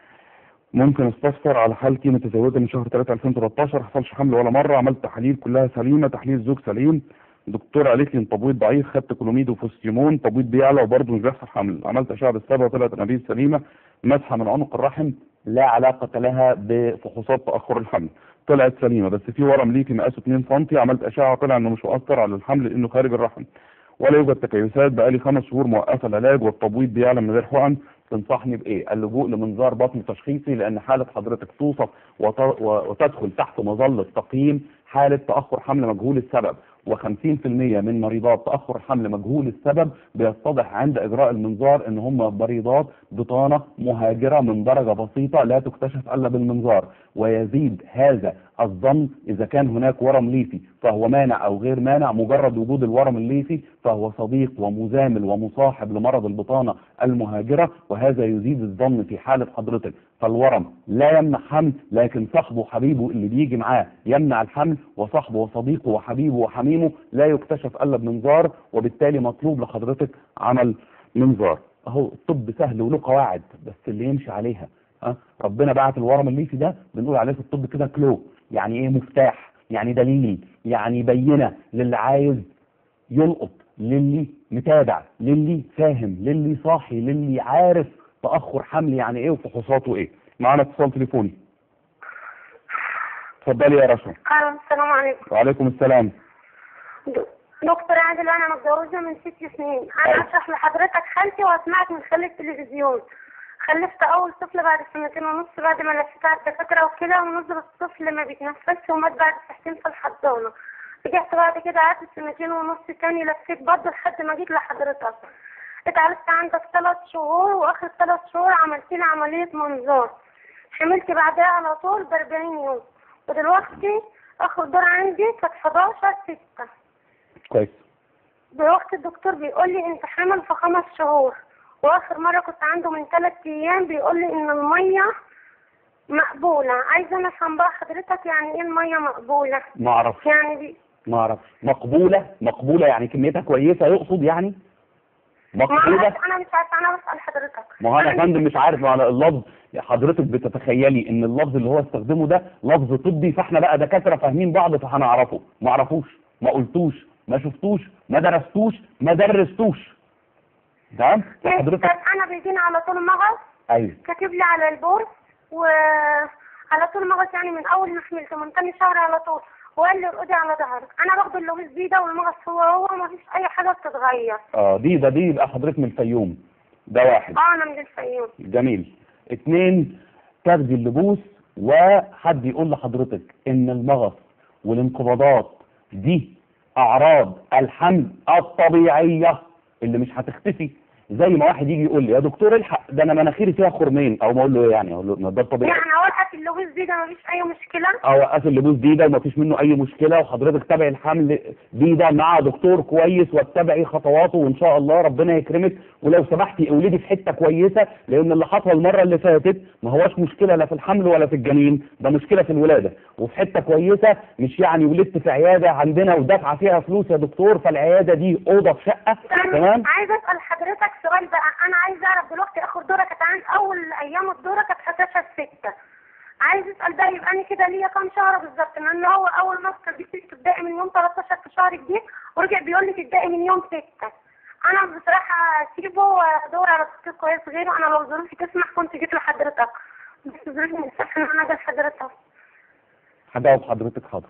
ممكن استفسر على حالتي متزوجة من شهر 3 2013 حصلش حمل ولا مرة عملت تحاليل كلها سليمة تحليل زوج سليم الدكتور قالت لي ان تبويض ضعيف خدت كلوميد وفوستيمون تبويض بيعلى وبرضه مش بيحصل حمل عملت اشعه بالصبغه وطلعت انابيب سليمه مسحه من عنق الرحم لا علاقه لها بفحوصات تاخر الحمل طلعت سليمه بس في ورم ليفي مقاسه 2 سم عملت اشعه طلع انه مش مؤثر على الحمل لانه خارج الرحم ولا يوجد تكيسات بقالي خمس شهور موقفه العلاج والتبويض بيعلى من غير حقن تنصحني بايه؟ اللجوء لمنظار بطن تشخيصي لان حاله حضرتك توصف وت... وتدخل تحت مظله تقييم حاله تاخر حمل مجهول السبب و50% من مريضات تاخر الحمل مجهول السبب بيتضح عند اجراء المنظار ان هم مريضات بطانه مهاجره من درجه بسيطه لا تكتشف الا بالمنظار ويزيد هذا الظن اذا كان هناك ورم ليفي فهو مانع او غير مانع مجرد وجود الورم الليفي فهو صديق ومزامل ومصاحب لمرض البطانه المهاجره وهذا يزيد الظن في حاله حضرتك فالورم لا يمنع حمل لكن صاحبه وحبيبه اللي بيجي معاه يمنع الحمل وصاحبه وصديقه وحبيبه وحميمه لا يكتشف الا بمنظار وبالتالي مطلوب لحضرتك عمل منظار اهو الطب سهل وله قواعد بس اللي يمشي عليها ها ربنا بعت الورم الليفي ده بنقول عليه في الطب كده كلو يعني ايه مفتاح يعني دليل يعني بينه للي عايز يلقط للي متابع للي فاهم للي صاحي للي عارف تاخر حمل يعني ايه وفحوصاته ايه معانا اتصال تليفوني اتفضلي يا رشا الو السلام عليكم وعليكم السلام دكتور عادل انا متجوزه من ست سنين انا اشرح لحضرتك حالتي واسمعك من خلال التلفزيون خلفت اول طفل بعد سنتين ونص بعد ما لفيت على الدكاتره وكده ونزل الطفل ما بيتنفسش ومات بعد ساعتين في الحضانه رجعت بعد كده قعدت سنتين ونص تاني لفيت برضه لحد ما جيت لحضرتك اتعالجت عندك ثلاث شهور واخر ثلاث شهور عملت لي عمليه منظار حملت بعدها على طول ب 40 يوم ودلوقتي اخر دور عندي كانت 11 6 كويس دلوقتي الدكتور بيقول لي انت حامل في خمس شهور واخر مره كنت عنده من ثلاث ايام بيقول لي ان الميه مقبوله عايزه انا افهم بقى حضرتك يعني ايه الميه مقبوله ما اعرفش يعني بي... ما اعرفش مقبوله مقبوله يعني كميتها كويسه يقصد يعني ما مقبوله أعرف، انا مش عارفه انا بسال حضرتك ما هو انا يا فندم مش عارف معنى اللفظ حضرتك بتتخيلي ان اللفظ اللي هو استخدمه ده لفظ طبي فاحنا بقى دكاتره فاهمين بعض فهنعرفه ما اعرفوش ما قلتوش ما شفتوش ما درستوش ما درستوش تمام ماشي، حضرتك طب انا بيجيني على طول مغص ايوه كاتب لي على البورس وعلى طول مغص يعني من اول ما حملت من تاني شهر على طول وقال لي ارقدي على ظهرك انا باخد اللويس بيه ده والمغص هو هو ما فيش اي حاجه بتتغير اه دي ده دي يبقى حضرتك من الفيوم ده واحد اه انا من الفيوم جميل اتنين تاخدي اللبوس وحد يقول لحضرتك ان المغص والانقباضات دي اعراض الحمل الطبيعية اللي مش هتختفي زي ما واحد يجي يقول لي يا دكتور الحق ده انا مناخيري فيها خرمين او ما اقول له ايه يعني اقول له ما ده الطبيعي يعني اوقف اللويس بيه ده ما فيش اي مشكله اوقف اللبوس دي ده ومفيش منه اي مشكله وحضرتك تابعي الحمل دي ده مع دكتور كويس واتبعي خطواته وان شاء الله ربنا يكرمك ولو سمحتي اولدي في حته كويسه لان اللي حصل المره اللي فاتت ما هوش مشكله لا في الحمل ولا في الجنين ده مشكله في الولاده وفي حته كويسه مش يعني ولدت في عياده عندنا ودافعه فيها فلوس يا دكتور فالعياده دي اوضه في شقه تمام عايزه اسال حضرتك سؤال بقى انا عايزه اعرف دلوقتي اخر دوره كانت عن اول ايام الدوره كانت 11 6 عايز اسال بقى يبقى انا كده ليا كام شهر بالظبط لان هو اول ما كان بيقول لي تبداي من يوم 13 في شهر جديد ورجع بيقول لي تبداي من يوم 6 انا بصراحه اسيبه وادور على دكتور كويس غيره انا لو ظروفي تسمح كنت جيت لحضرتك بس ظروفي ما تسمحش ان انا اجي لحضرتك هجاوب حضرتك حاضر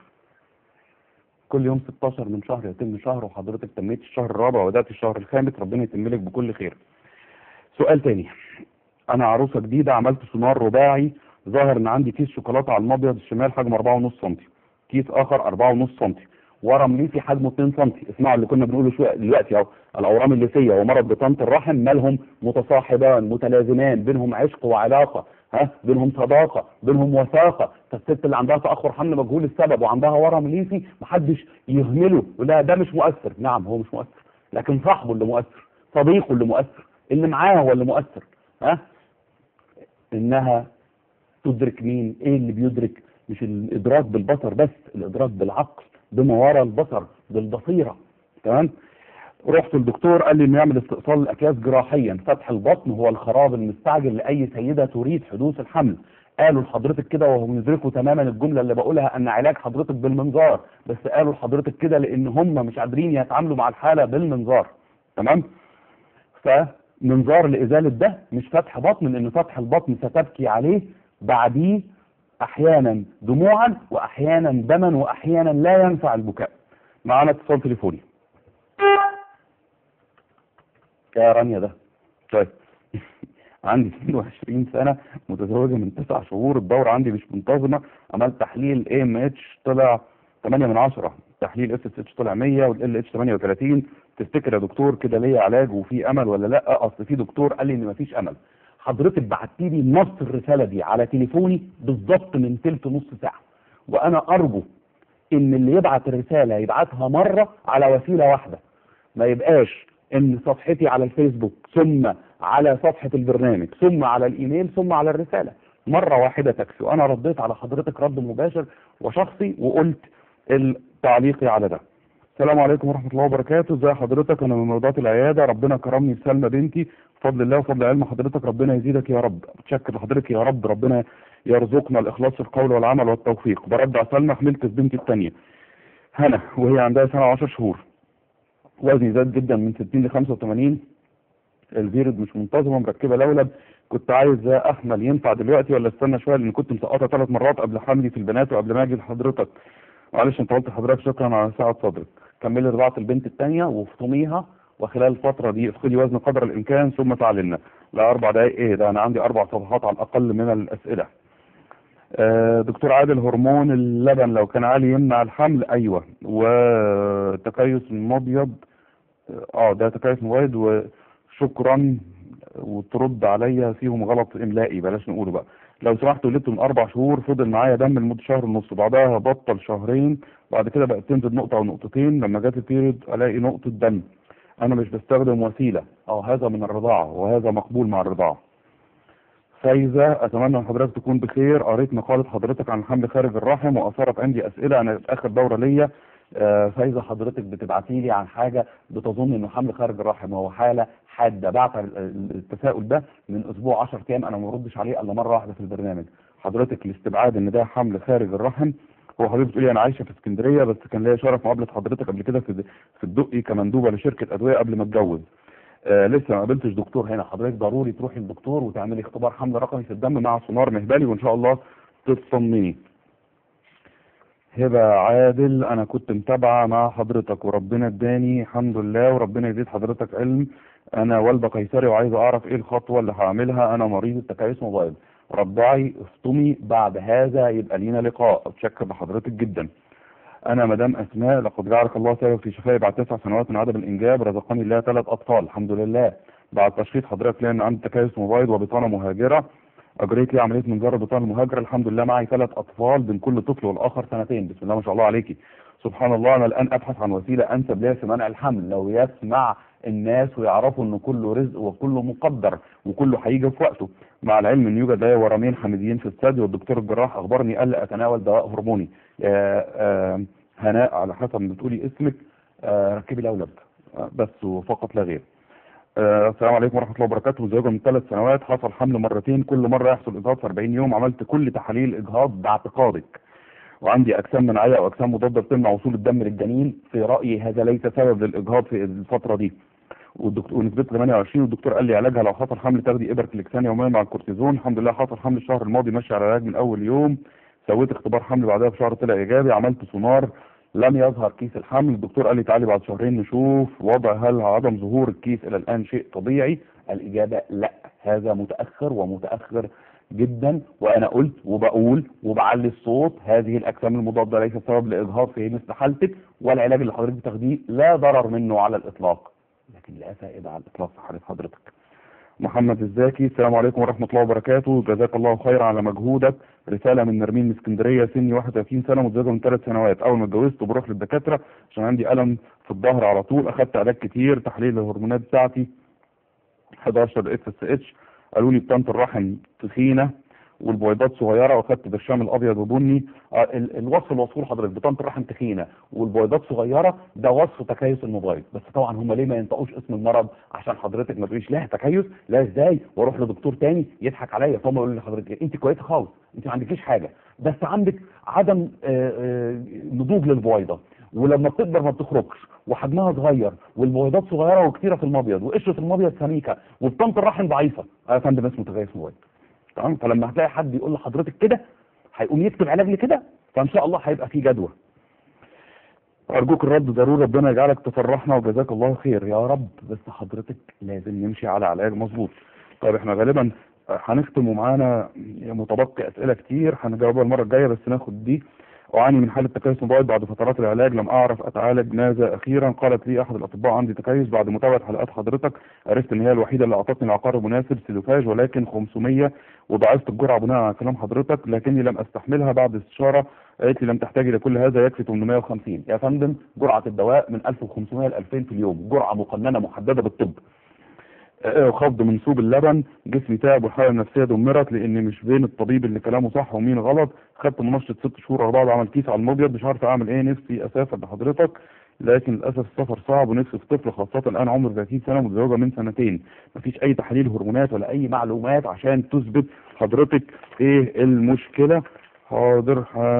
كل يوم 16 من شهر يتم شهر وحضرتك تميت الشهر الرابع وبدات الشهر الخامس ربنا يتم لك بكل خير سؤال تاني انا عروسه جديده عملت سونار رباعي ظاهر ان عندي كيس شوكولاته على المبيض الشمال حجمه 4.5 سم كيس اخر 4.5 سم ورم ليفي حجمه 2 سم اسمعوا اللي كنا بنقوله شويه دلوقتي اهو الاورام الليفيه ومرض بطانه الرحم مالهم متصاحبان متلازمان بينهم عشق وعلاقه ها بينهم صداقه بينهم وثاقه فالست اللي عندها تاخر حمل مجهول السبب وعندها ورم ليفي محدش يهمله ولا ده مش مؤثر نعم هو مش مؤثر لكن صاحبه اللي مؤثر صديقه اللي مؤثر اللي معاه هو اللي مؤثر ها انها تدرك مين ايه اللي بيدرك مش الادراك بالبصر بس الادراك بالعقل بما وراء البصر بالبصيره تمام رحت للدكتور قال لي انه يعمل استئصال الاكياس جراحيا فتح البطن هو الخراب المستعجل لاي سيده تريد حدوث الحمل قالوا لحضرتك كده وهم يدركوا تماما الجمله اللي بقولها ان علاج حضرتك بالمنظار بس قالوا لحضرتك كده لان هم مش قادرين يتعاملوا مع الحاله بالمنظار تمام فمنظار لازاله ده مش فتح بطن لان فتح البطن ستبكي عليه بعديه احيانا دموعا واحيانا دما واحيانا لا ينفع البكاء معانا اتصال تليفوني يا رانيا ده طيب عندي 22 سنة متزوجة من 9 شهور الدورة عندي مش منتظمة عملت تحليل اي ام اتش طلع 8 من 10 تحليل اس اس اتش طلع 100 والال اتش 38 تفتكر يا دكتور كده ليا علاج وفي امل ولا لا اصل في دكتور قال لي ان مفيش امل حضرتك بعتي لي نص الرسالة دي على تليفوني بالظبط من تلت نص ساعة وانا ارجو ان اللي يبعت الرسالة يبعتها مرة على وسيلة واحدة ما يبقاش ان صفحتي على الفيسبوك ثم على صفحة البرنامج ثم على الايميل ثم على الرسالة مرة واحدة تكفي وانا رديت على حضرتك رد مباشر وشخصي وقلت تعليقي على ده السلام عليكم ورحمة الله وبركاته ازي حضرتك انا من مرضات العيادة ربنا كرمني بسلمى بنتي بفضل الله وفضل علم حضرتك ربنا يزيدك يا رب متشكر لحضرتك يا رب ربنا يرزقنا الاخلاص في القول والعمل والتوفيق برجع سلمى حملت في بنتي الثانية هنا وهي عندها سنة وعشر شهور وزني زاد جدا من 60 ل 85 الفيرد مش منتظمة مركبة لولب كنت عايز احمل ينفع دلوقتي ولا استنى شوية لان كنت مسقطة ثلاث مرات قبل حملي في البنات وقبل ما اجي لحضرتك معلش انت قلت لحضرتك شكرا على سعة صدرك كملي رضاعة البنت الثانية وافطميها وخلال الفترة دي افقدي وزن قدر الامكان ثم تعلمنا لا اربع دقايق ايه ده انا عندي اربع صفحات على الاقل من الاسئلة آه، دكتور عادل هرمون اللبن لو كان عالي يمنع الحمل ايوه وتكيس المبيض اه ده تكيس مبيض وشكرا وترد عليا فيهم غلط املائي بلاش نقوله بقى لو سمحت ولدت من اربع شهور فضل معايا دم لمده شهر ونص بعدها بطل شهرين بعد كده بقت تنزل نقطه او نقطتين لما جت البيريد الاقي نقطه دم انا مش بستخدم وسيله اه هذا من الرضاعه وهذا مقبول مع الرضاعه فايزة أتمنى أن حضرتك تكون بخير قريت مقالة حضرتك عن الحمل خارج الرحم وأثارت عندي أسئلة أنا آخر دورة ليا آه، فايزة حضرتك بتبعتي لي عن حاجة بتظن إنه حمل خارج الرحم وهو حالة حادة بعت ال- ال- التساؤل ده من أسبوع 10 أيام أنا ما بردش عليه إلا مرة واحدة في البرنامج حضرتك الاستبعاد إن ده حمل خارج الرحم هو حضرتك بتقولي أنا عايشة في اسكندرية بس كان ليا شرف مقابلة حضرتك قبل كده في في الدقي كمندوبة لشركة أدوية قبل ما أتجوز آه لسه ما قابلتش دكتور هنا حضرتك ضروري تروحي للدكتور وتعملي اختبار حمل رقمي في الدم مع سونار مهبلي وان شاء الله تطمني هبة عادل انا كنت متابعة مع حضرتك وربنا اداني الحمد لله وربنا يزيد حضرتك علم انا والدة قيصري وعايز اعرف ايه الخطوة اللي هعملها انا مريض التكيس موبايل رضعي افطمي بعد هذا يبقى لينا لقاء اتشكر لحضرتك جدا انا مدام اسماء لقد جعلك الله سبب في شفائي بعد تسع سنوات من عدم الانجاب رزقني الله ثلاث اطفال الحمد لله بعد تشخيص حضرتك لان عندي تكيس مبيض وبطانه مهاجره اجريت لي عمليه منظار البطانه المهاجره الحمد لله معي ثلاث اطفال بين كل طفل والاخر سنتين بسم الله ما شاء الله عليكي سبحان الله انا الان ابحث عن وسيله انسب ليا في منع الحمل لو يسمع الناس ويعرفوا ان كله رزق وكله مقدر وكله هيجي في وقته مع العلم ان يوجد لدي ورمين حميديين في الثدي والدكتور الجراح اخبرني قال لي اتناول دواء هرموني يا آه، هناء على حسب ما بتقولي اسمك آه، ركبي لولب آه، بس وفقط لا غير آه، السلام عليكم ورحمه الله وبركاته زوجة من ثلاث سنوات حصل حمل مرتين كل مره يحصل اجهاض في 40 يوم عملت كل تحاليل اجهاض باعتقادك وعندي اجسام مناعيه او اجسام مضاده بتمنع وصول الدم للجنين في رايي هذا ليس سبب للاجهاض في الفتره دي والدكتور ونسبته 28 والدكتور قال لي علاجها لو حصل حمل تاخدي ابره كليكسان يوميا مع الكورتيزون الحمد لله حصل حمل الشهر الماضي ماشي على العلاج من اول يوم سويت اختبار حمل بعدها بشهر طلع ايجابي عملت سونار لم يظهر كيس الحمل الدكتور قال لي تعالي بعد شهرين نشوف وضع هل عدم ظهور الكيس الى الان شيء طبيعي الاجابه لا هذا متاخر ومتاخر جدا وانا قلت وبقول وبعلي الصوت هذه الاجسام المضاده ليست سبب لاجهاض في مثل حالتك والعلاج اللي حضرتك بتاخديه لا ضرر منه على الاطلاق لكن لا فائده على الاطلاق في حاله حضرتك محمد الزاكي السلام عليكم ورحمة الله وبركاته جزاك الله خير على مجهودك رسالة من نرمين من اسكندرية سني 31 سنة متزوجة من ثلاث سنوات أول ما اتجوزت بروح للدكاترة عشان عندي ألم في الظهر على طول أخدت علاج كتير تحليل الهرمونات بتاعتي 11 اس اس اتش قالوا لي بطانة الرحم تخينة والبويضات صغيرة واخدت برشام الابيض وبني آه، ال- الوصف اللي وصفه لحضرتك بطانة الرحم تخينة والبويضات صغيرة ده وصف تكيس الموبايل بس طبعا هم ليه ما ينطقوش اسم المرض عشان حضرتك ما تقوليش لا تكيس لا ازاي واروح لدكتور تاني يضحك عليا فهم يقولوا لحضرتك إيه؟ انت كويسه خالص انت ما عندكيش حاجه بس عندك عدم آه، آه، نضوج للبويضه ولما بتكبر ما بتخرجش وحجمها صغير والبويضات صغيره وكتيره في المبيض وقشره المبيض سميكه وبطانه الرحم ضعيفه آه يا فندم اسمه تكيس موبايل تمام فلما هتلاقي حد يقول لحضرتك كده هيقوم يكتب علاج لكده فان شاء الله هيبقى في جدوى ارجوك الرد ضروري ربنا يجعلك تفرحنا وجزاك الله خير يا رب بس حضرتك لازم نمشي على علاج مظبوط طيب احنا غالبا هنختم ومعانا متبقي اسئله كتير هنجاوبها المره الجايه بس ناخد دي أعاني من حالة تكيس موبايل بعد فترات العلاج لم أعرف أتعالج ماذا أخيرا قالت لي أحد الأطباء عندي تكيس بعد متابعة حلقات حضرتك عرفت إن هي الوحيدة اللي أعطتني العقار المناسب سيلوفاج ولكن 500 وضاعفت الجرعة بناء على كلام حضرتك لكني لم أستحملها بعد استشارة قالت لي لم تحتاجي لكل هذا يكفي 850 يا فندم جرعة الدواء من 1500 ل 2000 في اليوم جرعة مقننة محددة بالطب آه، خفض منسوب اللبن جسمي تعب والحاله النفسيه دمرت لان مش بين الطبيب اللي كلامه صح ومين غلط خدت منشط ست شهور ورا بعض عمل كيس على المبيض مش عارف اعمل ايه نفسي اسافر لحضرتك لكن للاسف السفر صعب ونفسي في طفل خاصه الان عمره 30 سنه متزوجه من سنتين مفيش اي تحاليل هرمونات ولا اي معلومات عشان تثبت حضرتك ايه المشكله حاضر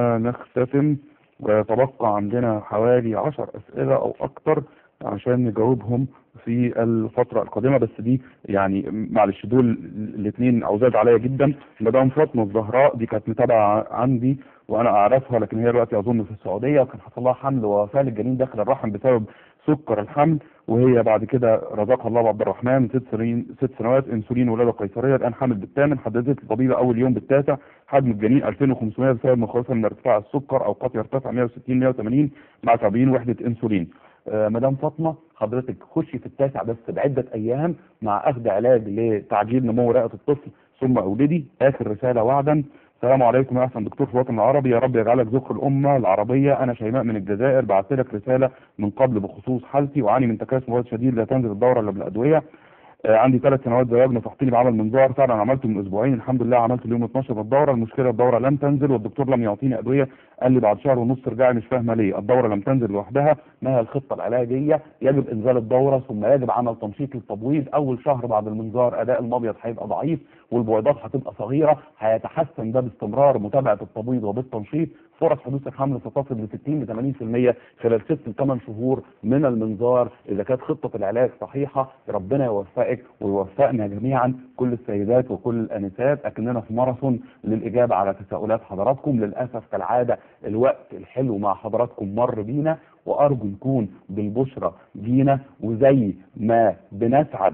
هنختتم ويتبقى عندنا حوالي عشر اسئله او اكتر عشان نجاوبهم في الفترة القادمة بس دي يعني معلش دول الاثنين عزاز عليا جدا مدام فاطمة الزهراء دي كانت متابعة عندي وانا اعرفها لكن هي دلوقتي اظن في السعودية وكان حصل لها حمل ووفاة للجنين داخل الرحم بسبب سكر الحمل وهي بعد كده رزقها الله عبد الرحمن ست سنين ست سنوات انسولين ولاده قيصريه الان حامل بالثامن حددت الطبيبه اول يوم بالتاسع حجم الجنين 2500 بسبب مخاوفها من ارتفاع السكر او قد يرتفع 160 180 مع تعبين وحده انسولين آه، مدام فاطمه حضرتك خشي في التاسع بس بعده ايام مع اخذ علاج لتعجيل نمو رئه الطفل ثم اولدي اخر رساله وعدا السلام عليكم يا احسن دكتور في الوطن العربي يا رب يجعلك ذكر الامه العربيه انا شيماء من الجزائر بعثت لك رساله من قبل بخصوص حالتي واعاني من تكاسل مواد شديد لا تنزل الدوره الا بالادويه آه، عندي ثلاث سنوات زواج نصحتني بعمل منظار فعلا عملته من اسبوعين الحمد لله عملته اليوم 12 من الدوره المشكله الدوره لم تنزل والدكتور لم يعطيني ادويه قال لي بعد شهر ونص ارجعي مش فاهمه ليه الدوره لم تنزل لوحدها ما هي الخطه العلاجيه يجب انزال الدوره ثم يجب عمل تنشيط للتبويض اول شهر بعد المنظار اداء المبيض هيبقى ضعيف والبويضات هتبقى صغيره هيتحسن ده باستمرار متابعه التبويض وبالتنشيط فرص حدوث الحمل ستصل ل 60 ل 80% خلال 6 ل 8 شهور من المنظار اذا كانت خطه العلاج صحيحه ربنا يوفقك ويوفقنا جميعا كل السيدات وكل الانسات اكننا في ماراثون للاجابه على تساؤلات حضراتكم للاسف كالعاده الوقت الحلو مع حضراتكم مر بينا وارجو نكون بالبشرى جينا وزي ما بنسعد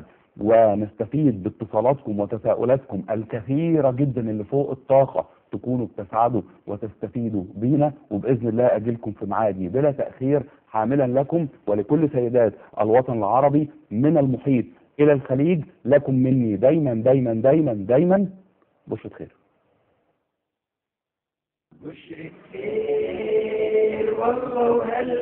ونستفيد باتصالاتكم وتساؤلاتكم الكثيرة جدا اللي فوق الطاقة تكونوا بتسعدوا وتستفيدوا بينا وبإذن الله أجيلكم في معادي بلا تأخير حاملا لكم ولكل سيدات الوطن العربي من المحيط إلى الخليج لكم مني دايما دايما دايما دايما بشرة خير بشرة خير والله وهل